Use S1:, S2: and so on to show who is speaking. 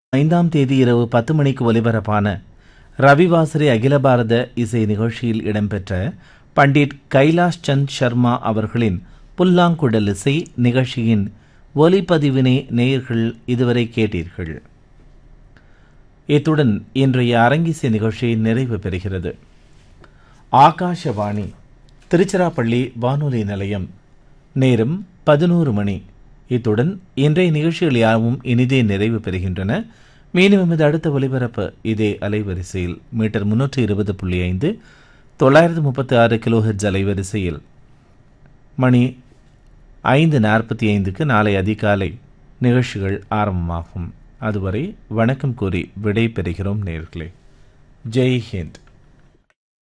S1: ஐந்தாம் தேதி இரவு பத்து மணிக்கு ஒலிபரப்பான ரவிவாசரி அகில பாரத இசை நிகழ்ச்சியில் இடம்பெற்ற பண்டிட் கைலாஷ் சந்த் சர்மா அவர்களின் புல்லாங்குழல் இசை நிகழ்ச்சியின் ஒலிப்பதிவினை நேயர்கள் இதுவரை கேட்டீர்கள் இத்துடன் இன்றைய அரங்கிசை நிகழ்ச்சி நிறைவு பெறுகிறது ஆகாஷவாணி திருச்சிராப்பள்ளி வானொலி நிலையம் நேரம் பதினோரு மணி இத்துடன் இன்றைய நிகழ்ச்சிகள் யாவும் இனிதே நிறைவு பெறுகின்றன மீண்டும் எமது அடுத்த ஒலிபரப்பு இதே அலைவரிசையில் மீட்டர் முன்னூற்றி இருபது புள்ளி ஐந்து தொள்ளாயிரத்து முப்பத்தி ஆறு கிலோஹெர்ட்ஸ் அலைவரிசையில் மணி ஐந்து நாற்பத்தி ஐந்துக்கு நாளை அதிகாலை நிகழ்ச்சிகள் ஆரம்பமாகும் அதுவரை வணக்கம் கூறி விடை பெறுகிறோம் நேர்களே ஜெய் ஹிந்த்